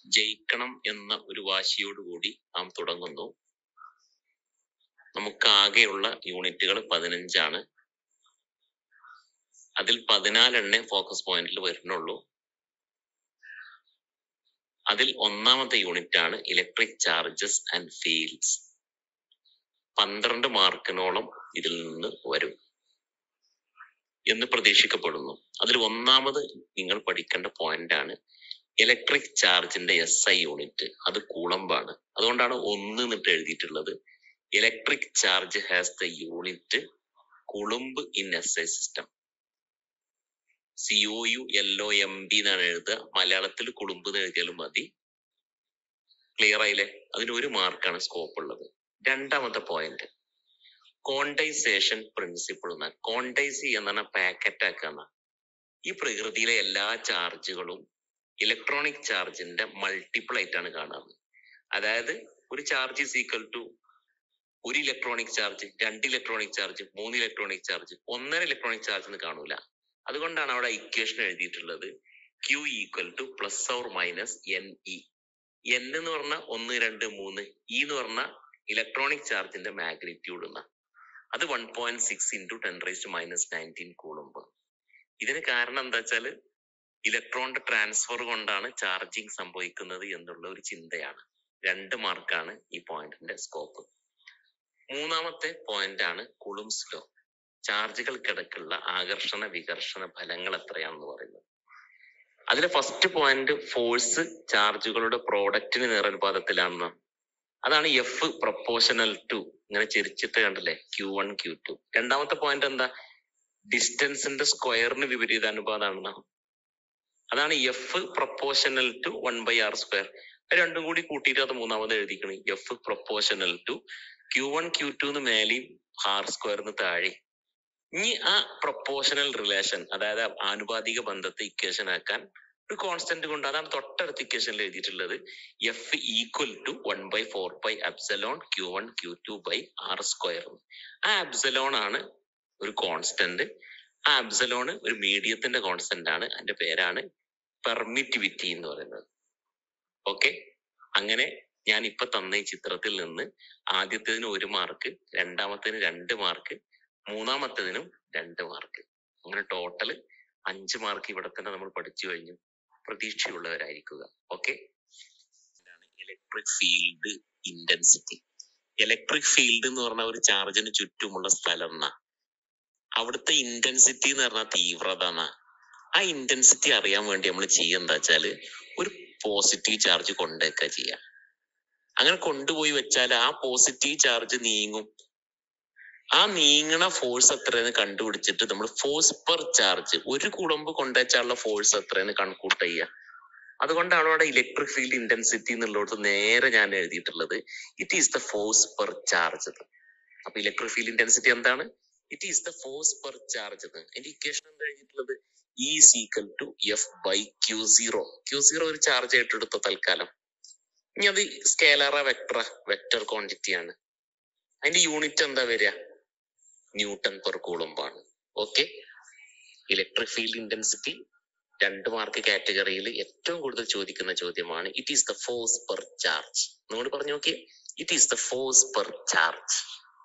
ജയിക്കണം എന്ന ഒരു വാശിയോടുകൂടി നാം തുടങ്ങുന്നു നമുക്ക് ആകെയുള്ള യൂണിറ്റുകൾ പതിനഞ്ചാണ് അതിൽ പതിനാലെണ്ണേ ഫോക്കസ് പോയിന്റിൽ വരുന്നുള്ളൂ അതിൽ ഒന്നാമത്തെ യൂണിറ്റ് ആണ് ഇലക്ട്രിക് ചാർജസ് ആൻഡ് ഫീൽഡ്സ് പന്ത്രണ്ട് മാർക്കിനോളം ഇതിൽ നിന്ന് വരും എന്ന് പ്രതീക്ഷിക്കപ്പെടുന്നു അതിൽ ഒന്നാമത് നിങ്ങൾ പഠിക്കേണ്ട പോയിന്റ് ആണ് ഇലക്ട്രിക് ചാർജിന്റെ എസ് ഐ യൂണിറ്റ് അത് കൂളമ്പാണ് അതുകൊണ്ടാണ് ഒന്ന് എന്നിട്ട് എഴുതിയിട്ടുള്ളത് electric charge has the unit coulomb in S I system C O U L O M B എന്നാണ് എഴുതുക മലയാളത്തിൽ കുളുമ്പ് എന്ന് എഴുതിയാലും മതി ക്ലിയർ ആയില്ലേ അതിന് ഒരു മാർക്കാണ് സ്കോപ്പ് ഉള്ളത് രണ്ടാമത്തെ പോയിന്റ് കോണ്ടൈസേഷൻ പ്രിൻസിപ്പിൾ എന്ന കോണ്ടൈസ് എന്നാണ് പാക്കറ്റ് ആക്കുന്ന ഈ പ്രകൃതിയിലെ എല്ലാ ചാർജുകളും ഇലക്ട്രോണിക് ചാർജിന്റെ മൾട്ടിപ്പിൾ ആയിട്ടാണ് കാണുന്നത് അതായത് ഒരു ചാർജ് ഈസ് ഈക്വൽ ടു ഒരു ഇലക്ട്രോണിക് ചാർജ് രണ്ട് ഇലക്ട്രോണിക് ചാർജ് മൂന്ന് ഇലക്ട്രോണിക് ചാർജ് ഒന്നര ഇലക്ട്രോണിക് ചാർജ് എന്ന് കാണൂല അതുകൊണ്ടാണ് അവിടെ ഇക്വേഷൻ എഴുതിയിട്ടുള്ളത് Q equal to plus or minus N E N എന്ന് പറഞ്ഞാൽ ഒന്ന് രണ്ട് മൂന്ന് ഇ എന്ന് പറഞ്ഞാൽ ഇലക്ട്രോണിക് ചാർജിന്റെ മാഗ്നിറ്റ്യൂഡ് എന്ന അത് one point six into ten raised minus nineteen കൂടുമ്പോൾ ഇതിന് കാരണം എന്താ വെച്ചാല് ഇലക്ട്രോണിന്റെ ട്രാൻസ്ഫർ കൊണ്ടാണ് ചാർജിങ് സംഭവിക്കുന്നത് എന്നുള്ള ഒരു ചിന്തയാണ് രണ്ട് മാർക്കാണ് ഈ പോയിന്റിന്റെ സ്കോപ്പ് മൂന്നാമത്തെ പോയിന്റ് ആണ് കുളുംസ് ലോ ചാർജുകൾക്കിടക്കുള്ള ആകർഷണ വികർഷണ ഫലങ്ങൾ എത്രയാണെന്ന് പറയുന്നത് അതിലെ ഫസ്റ്റ് പോയിന്റ് ഫോഴ്സ് ചാർജുകളുടെ പ്രോഡക്റ്റിന് നേരനുപാതത്തിലാണെന്ന് അതാണ് എഫ് പ്രപ്പോർഷണൽ ടു ഇങ്ങനെ ചിരിച്ചിട്ട് കണ്ടില്ലേ ക്യൂ വൺ ക്യൂ ടു രണ്ടാമത്തെ പോയിന്റ് എന്താ ഡിസ്റ്റൻസിന്റെ സ്ക്വയറിന് വിപരീത അനുപാതമാണെന്നാ അതാണ് F proportional to one by R square രണ്ടും കൂടി കൂട്ടിയിട്ട് അത് മൂന്നാമത് എഴുതിക്കണേ F proportional to Q one Q two എന്ന് മേലെയും ആർ സ്ക്വയറിന് താഴെ ഇനി ആ പ്രപ്പോർഷണൽ റിലേഷൻ അതായത് ആനുപാതിക ബന്ധത്തെ ഇക്വേഷൻ ആക്കാൻ ഒരു കോൺസ്റ്റന്റ് കൊണ്ട് അതാണ് തൊട്ടടുത്ത ഇക്വേഷനിൽ എഴുതിയിട്ടുള്ളത് F equal to one by four by epsilon Q one Q two by R square ആ അബ്സലോൺ ആണ് ഒരു കോൺസ്റ്റന്റ് ആ അബ്സലോൺ ഒരു മീഡിയത്തിന്റെ കോൺസ്റ്റന്റ് ആണ് അതിന്റെ പേരാണ് പെർമിറ്റിവിറ്റി എന്ന് പറയുന്നത് ഓക്കെ അങ്ങനെ ഞാൻ ഇപ്പൊ തന്ന ഈ ചിത്രത്തിൽ നിന്ന് ആദ്യത്തേതിന് ഒരു മാർക്ക് രണ്ടാമത്തേതിന് രണ്ട് മാർക്ക് മൂന്നാമത്തേതിനും രണ്ട് മാർക്ക് അങ്ങനെ ടോട്ടൽ അഞ്ച് മാർക്ക് ഇവിടെ തന്നെ നമ്മൾ പഠിച്ചു കഴിഞ്ഞു പ്രതീക്ഷയുള്ളവരായിരിക്കുക okay electric field intensity electric field എന്ന് പറഞ്ഞ ഒരു ചാർജിന് ചുറ്റുമുള്ള സ്ഥലം എന്നാ അവിടുത്തെ ഇന്റൻസിറ്റി എന്ന് പറഞ്ഞാൽ തീവ്രത എന്നാ ആ ഇന്റൻസിറ്റി അറിയാൻ വേണ്ടി നമ്മൾ ചെയ്യുക എന്താ വെച്ചാല് ഒരു പോസിറ്റീവ് ചാർജ് കൊണ്ടേക്ക ചെയ്യാം അങ്ങനെ കൊണ്ടുപോയി വെച്ചാൽ ആ പോസിറ്റീവ് ചാർജ് നീങ്ങും ആ നീങ്ങണ ഫോഴ്സ് എത്രയെന്ന് കണ്ടുപിടിച്ചിട്ട് നമ്മൾ ഫോഴ്സ് പെർ ചാർജ് ഒരു കുളമ്പ് കൊണ്ടുവച്ചാലുള്ള ഫോഴ്സ് എത്രയെന്ന് കണക്കൂട്ട് ചെയ്യുക അതുകൊണ്ടാണ് അവിടെ ഇലക്ട്രിക് ഫീൽഡ് ഇന്റൻസിറ്റി എന്നുള്ളിടത്ത് നേരെ ഞാൻ എഴുതിയിട്ടുള്ളത് it is the force per charge അപ്പൊ ഇലക്ട്രിക് ഫീൽഡ് ഇന്റൻസിറ്റി എന്താണ് it is the force per charge എന്റെ ഇക്വേഷൻ എന്താ എഴുതിയിട്ടുള്ളത് E equal to F by Q zero Q zero ഒരു ചാർജ് ആയിട്ട് എടുത്ത തൽക്കാലം ഇനി അത് സ്കേലറ വെക്ടറ വെക്ടർ ക്വാണ്ടിറ്റി ആണ് അതിന്റെ യൂണിറ്റ് എന്താ വരിക ന്യൂട്ടൺ പെർ കൂളുമ്പാണ് ഓക്കെ ഇലക്ട്രിക് ഫീൽഡ് ഇന്റൻസിറ്റി രണ്ട് മാർക്ക് കാറ്റഗറിയിൽ ഏറ്റവും കൂടുതൽ ചോദിക്കുന്ന ചോദ്യമാണ് it is the force per charge നിങ്ങൾ പറഞ്ഞു നോക്കിയേ it is the force per charge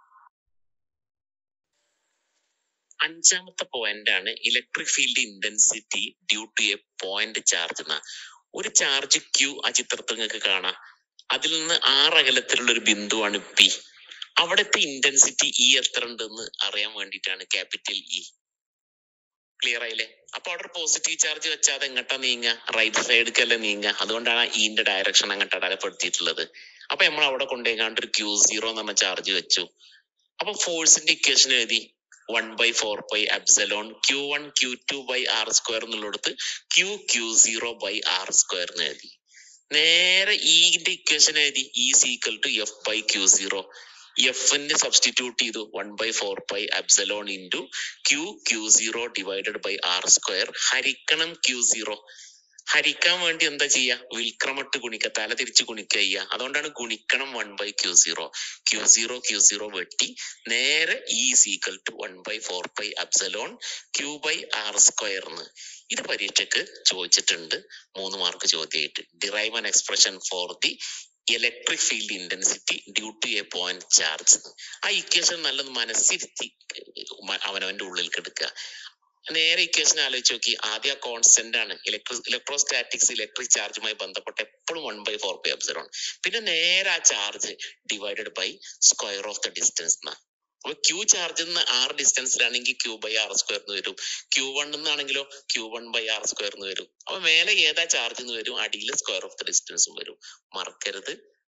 അഞ്ചാമത്തെ പോയിന്റ് ആണ് electric field intensity due to a point charge എന്ന ഒരു ചാർജ് ക്യൂ ആ ചിത്രത്തിൽ നിങ്ങൾക്ക് കാണാം അതിൽ നിന്ന് ആറ് അകലത്തിലുള്ള ഒരു ബിന്ദുവാണ് പി അവിടുത്തെ ഇന്റൻസിറ്റി ഇ എത്ര ഉണ്ടെന്ന് അറിയാൻ വേണ്ടിയിട്ടാണ് ക്യാപിറ്റൽ ഇ ക്ലിയർ ആയില്ലേ അപ്പൊ അവിടെ പോസിറ്റീവ് ചാർജ് വെച്ചാൽ അത് എങ്ങട്ടാ നീങ്ങ റൈറ്റ് സൈഡിലേക്കല്ലേ നീങ്ങ അതുകൊണ്ടാണ് ഇന്റെ ഡയറക്ഷൻ അങ്ങോട്ട് അടയാളപ്പെടുത്തിയിട്ടുള്ളത് അപ്പൊ നമ്മൾ അവിടെ കൊണ്ടുപോയിക്കാണ്ട് ഒരു ക്യൂ സീറോ എന്ന് പറഞ്ഞ ചാർജ് വെച്ചു അപ്പൊ ഫോഴ്സിന്റെ ഇക്വേഷൻ എഴുതി one by four by epsilon Q one Q two by R square എന്നുള്ളിടത്ത് Q Q zero by R square എന്ന് എഴുതി നേരെ ഇന്റെ ഇക്വേഷൻ എഴുതി E equal to F by Q zero എഫിന് സബ്സ്റ്റിറ്റ്യൂട്ട് ചെയ്തു one by four by epsilon into Q Q zero divided by R square ഹരിക്കണം Q zero ഹരിക്കാൻ വേണ്ടി എന്താ ചെയ്യാ വിൽക്രമട്ട് ഗുണിക്ക തല തിരിച്ച് ഗുണിക്കുക ചെയ്യുക അതുകൊണ്ടാണ് ഗുണിക്കണം one by Q zero Q zero Q zero വെട്ടി നേരെ E equal to one by four by epsilon Q by R സ്ക്വയർന്ന് ഇത് പരീക്ഷയ്ക്ക് ചോദിച്ചിട്ടുണ്ട് മൂന്ന് മാർക്ക് ചോദ്യമായിട്ട് derive an expression for the electric field intensity due to a point charge ആ equation നല്ലത് മനസ്സിരുത്തി മ- അവനവന്റെ ഉള്ളിലേക്ക് എടുക്കുക നേരെ ഇക്വേഷൻ ആലോചിച്ച് നോക്കി ആദ്യം ആ കോൺസ്റ്റന്റ് ആണ് ഇലക്ട്രി ഇലക്ട്രോസ്റ്റാറ്റിക്സ് ഇലക്ട്രിക് ചാർജുമായി ബന്ധപ്പെട്ട് എപ്പോഴും one by four by epsilon പിന്നെ നേരെ ആ charge divided by square of the distance എന്നാ അപ്പൊ ക്യൂ ചാർജ് നിന്ന് ആറ് ഡിസ്റ്റൻസിലാണെങ്കിൽ ക്യൂ ബൈ ആർ സ്ക്വയർ എന്ന് വരും ക്യൂ വൺ എന്നാണെങ്കിലോ Q one by R square എന്ന് വരും അപ്പൊ മേലെ ഏതാ ചാർജ് എന്ന് വരും അടിയിൽ സ്ക്വയർ ഓഫ് ദ ഡിസ്റ്റൻസും വരും മറക്കരുത്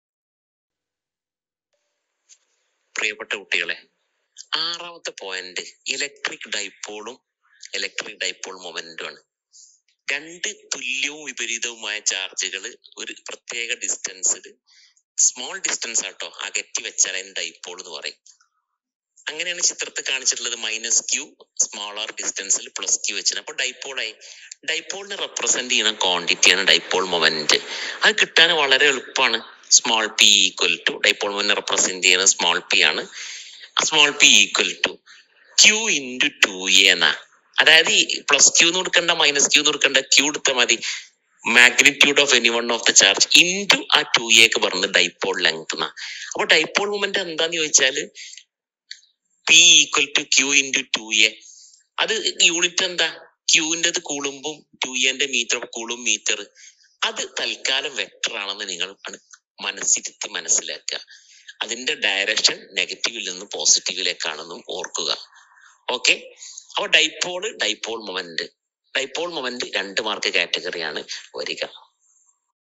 പ്രിയപ്പെട്ട കുട്ടികളെ ആറാമത്തെ പോയിന്റ് ഇലക്ട്രിക് ഡൈപോളും ഇലക്ട്രിക് ഡൈപോൾ മൊമെന്റും ആണ് രണ്ട് തുല്യവും വിപരീതവുമായ ചാർജുകൾ ഒരു പ്രത്യേക ഡിസ്റ്റൻസിൽ സ്മോൾ ഡിസ്റ്റൻസ് ആട്ടോ അകറ്റി വെച്ചാൽ അതിന് ഡൈപോൾ എന്ന് പറയും അങ്ങനെയാണ് ചിത്രത്തിൽ കാണിച്ചിട്ടുള്ളത് മൈനസ് ക്യൂ സ്മോളർ ഡിസ്റ്റൻസിൽ പ്ലസ് ക്യൂ വെച്ചത് അപ്പൊ ഡൈപോളായി ഡൈപോളിനെ റെപ്രസെന്റ് ചെയ്യുന്ന ക്വാണ്ടിറ്റിയാണ് ഡൈപോൾ മൊമെന്റ് അത് കിട്ടാൻ വളരെ എളുപ്പമാണ് small P equal to dipole moment represent ചെയ്യുന്ന സ്മോൾ പി ആണ് small P equal to Q into two A എന്നാ അതായത് പ്ലസ് ക്യൂ എന്ന് കൊടുക്കണ്ട മൈനസ് ക്യൂ എന്ന് കൊടുക്കണ്ട ക്യൂ എടുത്താൽ മതി magnitude of any one of the charge into ആ ടു എക്ക് പറഞ്ഞത് ഡൈപോൾ ലെങ്ത് എന്നാ അപ്പൊ ഡൈപോൾ മൊമെന്റ് എന്താന്ന് ചോദിച്ചാല് P equal to Q into two A അത് യൂണിറ്റ് എന്താ ക്യൂവിൻ്റെത് കൂടുമ്പും ടു എന്റെ മീറ്റർ കൂടും മീറ്റർ അത് തൽക്കാലം വെക്ടർ ആണെന്ന് നിങ്ങൾ അണ് മനസ്സിരുത്തി മനസ്സിലാക്കുക അതിന്റെ ഡയറക്ഷൻ നെഗറ്റീവിൽ നിന്ന് പോസിറ്റീവിലേക്കാണെന്നും ഓർക്കുക ഓക്കെ അപ്പൊ dipole dipole moment dipole moment രണ്ട് മാർക്ക് കാറ്റഗറിയാണ് വരിക